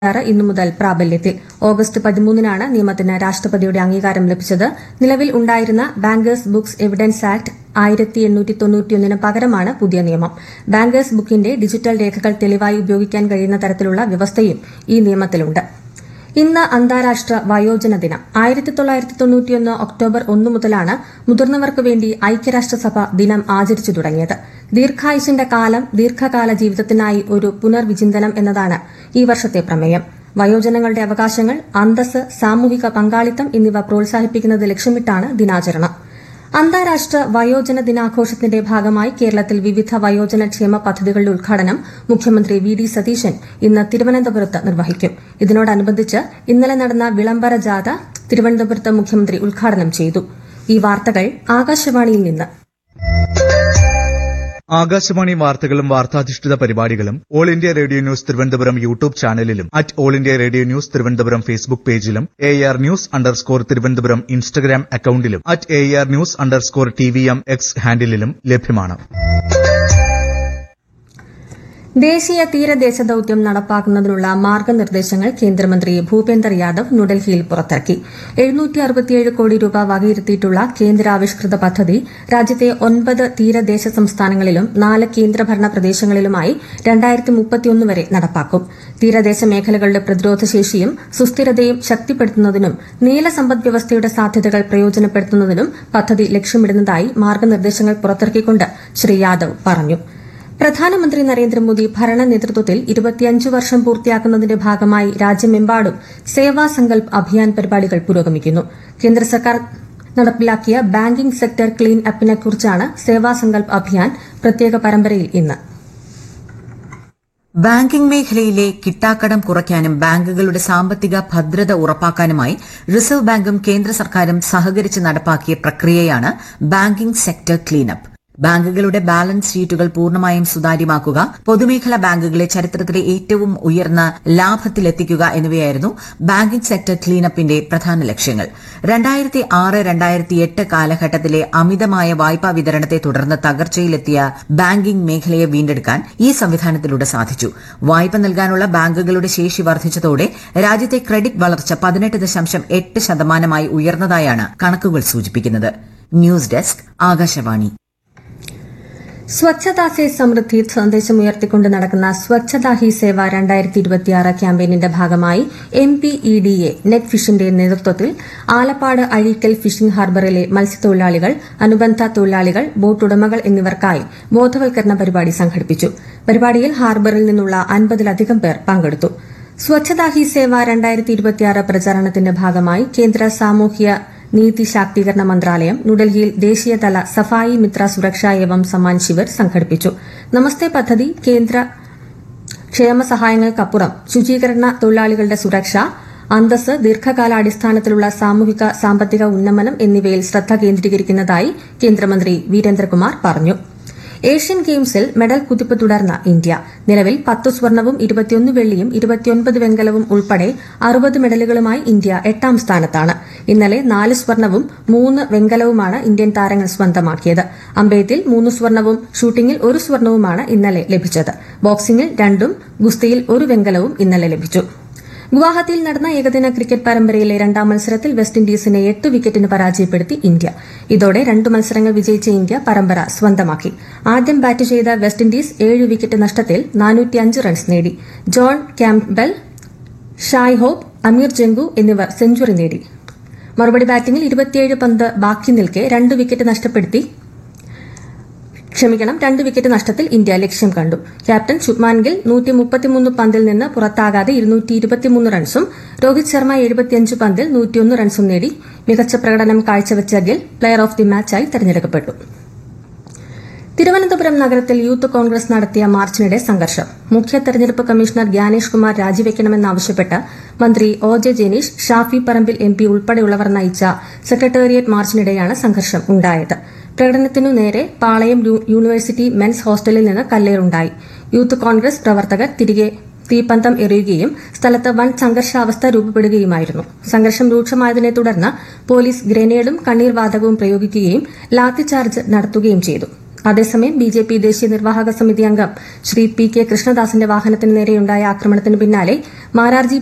ആറ് ഇന്നു മുതൽ പ്രാബല്യത്തിൽ ഓഗസ്റ്റ് പതിമൂന്നിനാണ് നിയമത്തിന് രാഷ്ട്രപതിയുടെ അംഗീകാരം ലഭിച്ചത് നിലവിൽ ഉണ്ടായിരുന്ന ബാങ്കേഴ്സ് ബുക്സ് എവിഡൻസ് ആക്ട് ആയിരത്തി എണ്ണൂറ്റി തൊണ്ണൂറ്റിയൊന്നിന് പകരമാണ് പുതിയ നിയമം ബാങ്കേഴ്സ് ബുക്കിന്റെ ഡിജിറ്റൽ രേഖകൾ തെളിവായി ഉപയോഗിക്കാൻ കഴിയുന്ന തരത്തിലുള്ള വ്യവസ്ഥയും ഈ നിയമത്തിലുണ്ട് ഇന്ന് അന്താരാഷ്ട്ര വയോജന ദിനം ആയിരത്തി തൊള്ളായിരത്തി തൊണ്ണൂറ്റിയൊന്ന് ഒക്ടോബർ ഒന്ന് മുതലാണ് മുതിർന്നവർക്ക് വേണ്ടി ഐക്യരാഷ്ട്രസഭ ദിനം ആചരിച്ചു തുടങ്ങിയത് ദീർഘായുസിന്റെ കാലം ദീർഘകാല ജീവിതത്തിനായി ഒരു പുനർവിചിന്തനം എന്നതാണ് ഈ വർഷത്തെ പ്രമേയം വയോജനങ്ങളുടെ അവകാശങ്ങൾ അന്തസ് സാമൂഹിക പങ്കാളിത്തം എന്നിവ പ്രോത്സാഹിപ്പിക്കുന്നത് ലക്ഷ്യമിട്ടാണ് ദിനാചരണം അന്താരാഷ്ട്ര വയോജന ദിനാഘോഷത്തിന്റെ ഭാഗമായി കേരളത്തിൽ വിവിധ വയോജന ക്ഷേമ പദ്ധതികളുടെ ഉദ്ഘാടനം മുഖ്യമന്ത്രി വി ഡി സതീശൻ ഇന്ന് തിരുവനന്തപുരത്ത് നിർവഹിക്കും ഇതിനോടനുബന്ധിച്ച് ഇന്നലെ നടന്ന വിളംബര ജാഥ തിരുവനന്തപുരത്ത് മുഖ്യമന്ത്രി ഉദ്ഘാടനം ചെയ്തു ഈ വാർത്തകൾ ആകാശവാണിയിൽ നിന്ന് ആകാശവാണി വാർത്തകളും വാർത്താധിഷ്ഠിത പരിപാടികളും all India radio news Thiruvananthapuram YouTube ചാനലിലും at all India radio news Thiruvananthapuram Facebook പേജിലും A R news underscore Thiruvananthapuram Instagram അക്കൌണ്ടിലും at A R news underscore T V M X ഹാൻഡിലും ലഭ്യമാണ് ദേശീയ തീരദേശ ദൌത്യം നടപ്പാക്കുന്നതിനുള്ള മാർഗനിർദ്ദേശങ്ങൾ കേന്ദ്രമന്ത്രി ഭൂപേന്ദർ യാദവ് ന്യൂഡൽഹിയിൽ പുറത്തിറക്കി എഴുന്നൂറ്റി അറുപത്തിയേഴ് കോടി രൂപ വകയിരുത്തിയിട്ടുള്ള കേന്ദ്രാവിഷ്കൃത പദ്ധതി രാജ്യത്തെ ഒൻപത് തീരദേശ സംസ്ഥാനങ്ങളിലും നാല് കേന്ദ്രഭരണ പ്രദേശങ്ങളിലുമായി രണ്ടായിരത്തി മുപ്പത്തിയൊന്ന് വരെ നടപ്പാക്കും തീരദേശ മേഖലകളുടെ പ്രതിരോധശേഷിയും സുസ്ഥിരതയും ശക്തിപ്പെടുത്തുന്നതിനും നീല സമ്പദ്വ്യവസ്ഥയുടെ സാധ്യതകൾ പ്രയോജനപ്പെടുത്തുന്നതിനും പദ്ധതി ലക്ഷ്യമിടുന്നതായി മാർഗനിർദ്ദേശങ്ങൾ പുറത്തിറക്കിക്കൊണ്ട് ശ്രീ യാദവ് പറഞ്ഞു പ്രധാനമന്ത്രി നരേന്ദ്രമോദി ഭരണ നേതൃത്വത്തിൽ ഇരുപത്തിയഞ്ച് വർഷം പൂർത്തിയാക്കുന്നതിന്റെ ഭാഗമായി രാജ്യമെമ്പാടും സേവാ സങ്കൽപ് അഭിയാൻ പരിപാടികൾ പുരോഗമിക്കുന്നു കേന്ദ്ര സർക്കാർ നടപ്പിലാക്കിയ ബാങ്കിംഗ് സെക്ടർ ക്ലീൻ അപ്പിനെക്കുറിച്ചാണ് സേവാ സങ്കൽപ് അഭിയാൻ പ്രത്യേക പരമ്പരയിൽ ഇന്ന് ബാങ്കിംഗ് മേഖലയിലെ കിട്ടാക്കടം കുറയ്ക്കാനും ബാങ്കുകളുടെ സാമ്പത്തിക ഭദ്രത ഉറപ്പാക്കാനുമായി റിസർവ് ബാങ്കും കേന്ദ്ര സർക്കാരും സഹകരിച്ച് നടപ്പാക്കിയ പ്രക്രിയയാണ് ബാങ്കിംഗ് സെക്ടർ ക്ലീനപ്പ് ബാങ്കുകളുടെ ബാലൻസ് ഷീറ്റുകൾ പൂർണ്ണമായും സുതാര്യമാക്കുക പൊതുമേഖലാ ബാങ്കുകളെ ചരിത്രത്തിലെ ഏറ്റവും ഉയർന്ന ലാഭത്തിലെത്തിക്കുക എന്നിവയായിരുന്നു ബാങ്കിംഗ് സെക്ടർ ക്ലീനപ്പിന്റെ പ്രധാന ലക്ഷ്യങ്ങൾ രണ്ടായിരത്തി ആറ് രണ്ടായിരത്തി എട്ട് കാലഘട്ടത്തിലെ അമിതമായ വായ്പാ വിതരണത്തെ തുടർന്ന് തകർച്ചയിലെത്തിയ ബാങ്കിംഗ് മേഖലയെ വീണ്ടെടുക്കാൻ ഈ സംവിധാനത്തിലൂടെ സാധിച്ചു വായ്പ നൽകാനുള്ള ബാങ്കുകളുടെ ശേഷി വർദ്ധിച്ചതോടെ രാജ്യത്തെ ക്രെഡിറ്റ് വളർച്ച പതിനെട്ട് ദശാംശം എട്ട് ശതമാനമായി ഉയർന്നതായാണ് കണക്കുകൾ സൂചിപ്പിക്കുന്നത് ന്യൂസ് ഡെസ്ക് ആകാശവാണി സ്വച്ഛതാ സേ സമൃദ്ധി സന്ദേശം ഉയർത്തിക്കൊണ്ട് നടക്കുന്ന സ്വച്ഛതാ ഹി സേവ രണ്ടായിരത്തി ഇരുപത്തിയാറ് ക്യാമ്പയിനിന്റെ ഭാഗമായി M P E D A net ഫിഷിന്റെ നേതൃത്വത്തിൽ ആലപ്പാട് അഴീക്കൽ ഫിഷിംഗ് ഹാർബറിലെ മത്സ്യത്തൊഴിലാളികൾ അനുബന്ധ തൊഴിലാളികൾ ബോട്ടുടമകൾ എന്നിവർക്കായി ബോധവൽക്കരണ പരിപാടി സംഘടിപ്പിച്ചു പരിപാടിയിൽ ഹാർബറിൽ നിന്നുള്ള അൻപതിലധികം പേർ പങ്കെടുത്തു സ്വച്ഛതാ ഹി സേവ രണ്ടായിരത്തി ഇരുപത്തിയാറ് പ്രചാരണത്തിന്റെ ഭാഗമായി കേന്ദ്ര സാമൂഹ്യ നീതി ശാക്തീകരണ മന്ത്രാലയം ന്യൂഡൽഹിയിൽ ദേശീയതല സഫായി മിത്ര സുരക്ഷ ഏവം സമ്മാൻ ശിവിർ സംഘടിപ്പിച്ചു നമസ്തേ പദ്ധതി കേന്ദ്ര ക്ഷേമ സഹായങ്ങൾക്കപ്പുറം ശുചീകരണ തൊഴിലാളികളുടെ സുരക്ഷ അന്തസ് ദീർഘകാലാടിസ്ഥാനത്തിലുള്ള സാമൂഹിക സാമ്പത്തിക ഉന്നമനം എന്നിവയിൽ ശ്രദ്ധ കേന്ദ്രീകരിക്കുന്നതായി കേന്ദ്രമന്ത്രി വീരേന്ദ്രകുമാർ പറഞ്ഞു ഏഷ്യൻ ഗെയിംസിൽ മെഡൽ കുതിപ്പ് തുടർന്ന ഇന്ത്യ നിലവിൽ പത്ത് സ്വർണവും ഇരുപത്തിയൊന്ന് വെള്ളിയും ഇരുപത്തിയൊൻപത് വെങ്കലവും ഉൾപ്പെടെ അറുപത് മെഡലുകളുമായി ഇന്ത്യ എട്ടാം സ്ഥാനത്താണ് ഇന്നലെ നാല് സ്വർണവും മൂന്ന് വെങ്കലവുമാണ് ഇന്ത്യൻ താരങ്ങൾ സ്വന്തമാക്കിയത് അമ്പെയ്ത്തിൽ മൂന്ന് സ്വർണവും ഷൂട്ടിംഗിൽ ഒരു സ്വർണവുമാണ് ഇന്നലെ ലഭിച്ചത് ബോക്സിംഗിൽ രണ്ടും ഗുസ്തിയിൽ ഒരു വെങ്കലവും ഇന്നലെ ലഭിച്ചു ഗുവാഹത്തിയിൽ നടന്ന ഏകദിന ക്രിക്കറ്റ് പരമ്പരയിലെ രണ്ടാം മത്സരത്തിൽ വെസ്റ്റ് ഇൻഡീസിനെ എട്ട് വിക്കറ്റിന് പരാജയപ്പെടുത്തി ഇന്ത്യ ഇതോടെ രണ്ട് മത്സരങ്ങൾ വിജയിച്ച ഇന്ത്യ പരമ്പര സ്വന്തമാക്കി ആദ്യം ബാറ്റ് ചെയ്ത വെസ്റ്റ് ഇൻഡീസ് ഏഴ് വിക്കറ്റ് നഷ്ടത്തിൽ റൺസ് നേടി John Campbell Shai Hope Amir Jangoo എന്നിവർ സെഞ്ചുറി നേടി മറുപടി ബാറ്റിംഗിൽ ഇരുപത്തിയേഴ് പന്ത് ബാക്കി നിൽക്കെ രണ്ട് വിക്കറ്റ് നഷ്ടപ്പെടുത്തി ക്ഷമിക്കണം രണ്ട് വിക്കറ്റ് നഷ്ടത്തിൽ ഇന്ത്യ ലക്ഷ്യം കണ്ടു ക്യാപ്റ്റൻ ശുഭ്മാൻ ഗിൽ നൂറ്റി മുപ്പത്തിമൂന്ന് പന്തിൽ നിന്ന് പുറത്താകാതെ ഇരുന്നൂറ്റി ഇരുപത്തിമൂന്ന് റൺസും രോഹിത് ശർമ്മ എഴുപത്തിയഞ്ച് പന്തിൽ നൂറ്റിയൊന്ന് റൺസും നേടി മികച്ച പ്രകടനം കാഴ്ചവെച്ച ഗിൽ പ്ലെയർ ഓഫ് ദി മാച്ചായി തെരഞ്ഞെടുക്കപ്പെട്ടു തിരുവനന്തപുരം നഗരത്തിൽ യൂത്ത് കോൺഗ്രസ് നടത്തിയ മാർച്ചിനിടെ സംഘർഷം മുഖ്യ തെരഞ്ഞെടുപ്പ് കമ്മീഷണർ ഗ്യാനേഷ് കുമാർ രാജിവെക്കണമെന്നാവശ്യപ്പെട്ട് മന്ത്രി O J Janeesh Shafi Parambil M P ഉൾപ്പെടെയുള്ളവർ നയിച്ച സെക്രട്ടേറിയറ്റ് മാർച്ചിനിടെയാണ് സംഘർഷം ഉണ്ടായത് പ്രകടനത്തിനു നേരെ പാളയം യൂണിവേഴ്സിറ്റി മെൻസ് ഹോസ്റ്റലിൽ നിന്ന് കല്ലേറുണ്ടായി യൂത്ത് കോൺഗ്രസ് പ്രവർത്തകർ തിരികെ തീപ്പന്തം എറിയുകയും സ്ഥലത്ത് വൻ സംഘർഷാവസ്ഥ രൂപപ്പെടുകയുമായിരുന്നു സംഘർഷം രൂക്ഷമായതിനെ തുടർന്ന് പോലീസ് ഗ്രനേഡും കണ്ണീർ വാതകവും പ്രയോഗിക്കുകയും ലാത്തിചാർജ് നടത്തുകയും ചെയ്തു അതേസമയം ബി ജെ പി ദേശീയ നിർവാഹക സമിതി അംഗം ശ്രീ പി കെ കൃഷ്ണദാസിന്റെ വാഹനത്തിന് നേരെയുണ്ടായ ആക്രമണത്തിന് പിന്നാലെ മാരാർജി